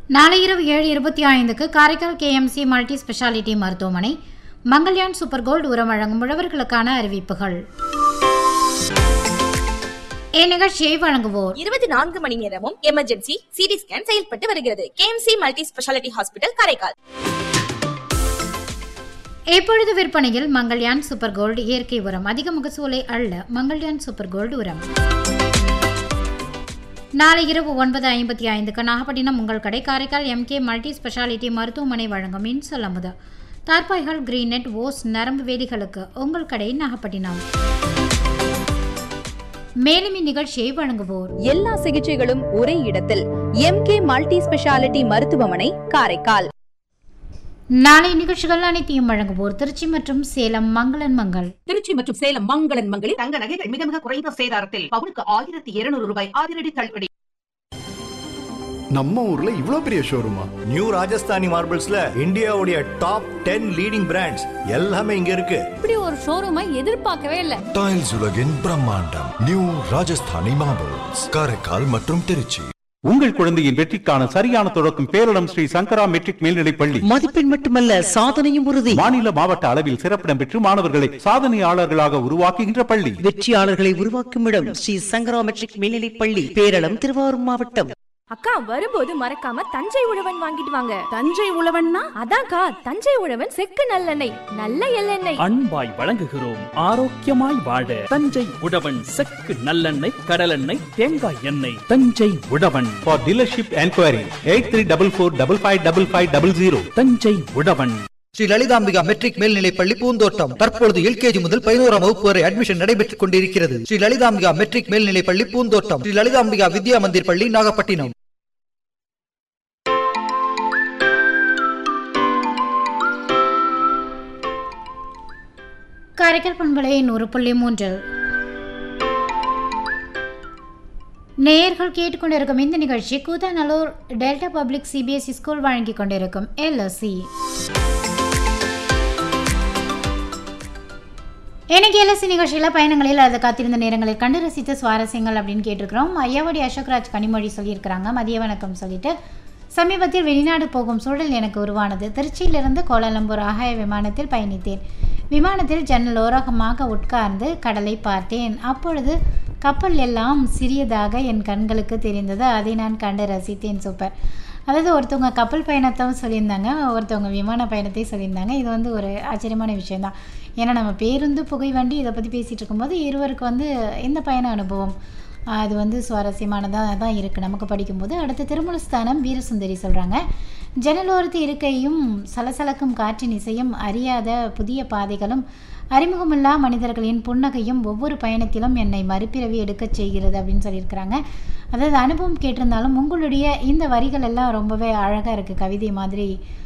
நாளை இரவு ஏழு இருபத்தி ஐந்துக்கு காரைக்கால் கேஎம்சி மல்டி ஸ்பெஷாலிட்டி மருத்துவமனை மங்கள்யான் சூப்பர் கோல்டு உரம் வழங்கும் உழவர்களுக்கான அறிவிப்புகள் இந்நிகழ்ச்சியை வழங்குவோர் இருபத்தி நான்கு மணி நேரமும் எமர்ஜென்சி சிடி ஸ்கேன் செயல்பட்டு வருகிறது KMC multi speciality hospital Karaikal இப்பொழுது விற்பனையில் மங்கள்யான் சூப்பர் கோல்டு இயற்கை உரம் அதிக முகசூலை அல்ல மங்கள்யான் சூப்பர் கோல்டு உரம் நாளை இரவு ஒன்பது ஐம்பத்தி ஐந்துக்கு நாகப்பட்டினம் உங்கள் கடை காரைக்கால் எம்கே மல்டி ஸ்பெஷாலிட்டி மருத்துவமனை வழங்கும் மின்சொல் அமுது தார்பாய்கள் கிரீனெட் ஓஸ் நரம்பு வேலிகளுக்கு உங்கள் கடை நாகப்பட்டினம் மேலும் இந்நிகழ்ச்சியை வழங்குவோர் எல்லா சிகிச்சைகளும் ஒரே இடத்தில் எம்கே மல்டி ஸ்பெஷாலிட்டி மருத்துவமனை காரைக்கால் நாளை நிகழ்ச்சிகள் அனைத்தையும் வழங்குவோர் திருச்சி மற்றும் சேலம் மங்களன் மங்கள் திருச்சி மற்றும் சேலம் மங்களன் மங்களில் தங்க நகைகள் மிக மிக குறைந்த சேதாரத்தில் பவுனுக்கு ஆயிரத்தி இருநூறு ரூபாய் அதிரடி தள்ளுபடி நம்ம ஊர்ல இவ்ளோ பெரிய ஷோரூமா நியூ ராஜஸ்தானி மார்பிள்ஸ்ல இந்தியாவுடைய டாப் டென் லீடிங் பிராண்ட்ஸ் எல்லாமே இங்க இருக்கு இப்படி ஒரு ஷோரூமை எதிர்பார்க்கவே இல்லை டைல்ஸ் உலகின் பிரம்மாண்டம் நியூ ராஜஸ்தானி மார்பிள்ஸ் காரைக்கால் மற்றும் திருச்சி உங்கள் குழந்தையின் வெற்றிக்கான சரியான தொடக்கம் பேரிடம் ஸ்ரீ சங்கரா மெட்ரிக் மேல்நிலைப் பள்ளி மதிப்பெண் மட்டுமல்ல சாதனையும் உறுதி மாநில மாவட்ட அளவில் சிறப்பிடம் பெற்று மாணவர்களை சாதனையாளர்களாக உருவாக்குகின்ற பள்ளி வெற்றியாளர்களை உருவாக்கும் இடம் ஸ்ரீ சங்கரா மெட்ரிக் மேல்நிலைப் பள்ளி பேரளம் திருவாரூர் மாவட்டம் அக்கா வரும்போது மறக்காம தஞ்சை உழவன் வாங்கிட்டு வாங்க தஞ்சை உழவன்னா அதான்க்கா தஞ்சை உழவன் செக்கு நல்லெண்ணெய் நல்ல எள்ளெண்ணெய் அன்பாய் வழங்குகிறோம் ஆரோக்கியமாய் வாழ தஞ்சை உழவன் செக்கு நல்லெண்ணெய் கடலெண்ணெய் தேங்காய் எண்ணெய் Thanjai Uzhavan for dealership enquiry eight three double four double five double five double zero Thanjai Uzhavan Sri Lalithambika matric மேல்நிலைப் பள்ளி பூந்தோட்டம் தற்பொழுது எல்கேஜி முதல் பதினோராம் வகுப்பு வரை அட்மிஷன் நடைபெற்றுக் கொண்டிருக்கிறது ஸ்ரீ லலிதாம்பிகா மெட்ரிக் மேல்நிலைப் பள்ளி பூந்தோட்டம் ஸ்ரீ லலிதாம்பிகா வித்யா மந்திர் பள்ளி நாகப்பட்டினம் காரைக்கால் பண்பலை நூறு புள்ளி மூன்று நேயர்கள் கேட்டுக்கொண்டிருக்கும் இந்த நிகழ்ச்சி Koothanallur delta public CBSE school வழங்கிக் கொண்டிருக்கும் எல்எஸ்சி எனக்கு எல்எஸ்சி நிகழ்ச்சியில் பயணங்களில் அது காத்திருந்த நேரங்களில் கண்டு ரசித்த சுவாரஸ்யங்கள் அப்படின்னு கேட்டிருக்கிறோம் ஐயாவடி அசோக்ராஜ் கனிமொழி சொல்லியிருக்கிறாங்க மதிய வணக்கம் சொல்லிட்டு சமீபத்தில் வெளிநாடு போகும் சூழல் எனக்கு உருவானது திருச்சியிலிருந்து கோலாலம்பூர் ஆகாய விமானத்தில் பயணித்தேன் விமானத்தில் ஜன்னல் ஓரகமாக உட்கார்ந்து கடலை பார்த்தேன் அப்பொழுது கப்பல் எல்லாம் சிறியதாக என் கண்களுக்கு தெரிந்தது அதை நான் கண்டு ரசித்தேன் சூப்பர் அதாவது ஒருத்தவங்க கப்பல் பயணத்தை சொல்லியிருந்தாங்க ஒருத்தவங்க விமான பயணத்தை சொல்லியிருந்தாங்க இது வந்து ஒரு ஆச்சரியமான விஷயம்தான் ஏன்னா நம்ம பேருந்து புகைவண்டி இதை பற்றி பேசிகிட்டு இருக்கும்போது இருவருக்கு வந்து இந்த பயண அனுபவம் அது வந்து சுவாரஸ்யமானதாக தான் இருக்குது நமக்கு படிக்கும்போது அடுத்து திருமலஸ்தானம் வீரசுந்தரி சொல்கிறாங்க ஜன்னலோரத்து இருக்கையும் சலசலக்கும் காற்றின் இசையும் அறியாத புதிய பாதைகளும் அறிமுகமில்லா மனிதர்களின் புன்னகையும் ஒவ்வொரு பயணத்திலும் என்னை மறுபிறவி எடுக்கச் செய்கிறது அப்படின்னு சொல்லியிருக்கிறாங்க அதாவது அனுபவம் கேட்டிருந்தாலும் உங்களுடைய இந்த வரிகள் எல்லாம் ரொம்பவே அழகாக இருக்குது கவிதை மாதிரி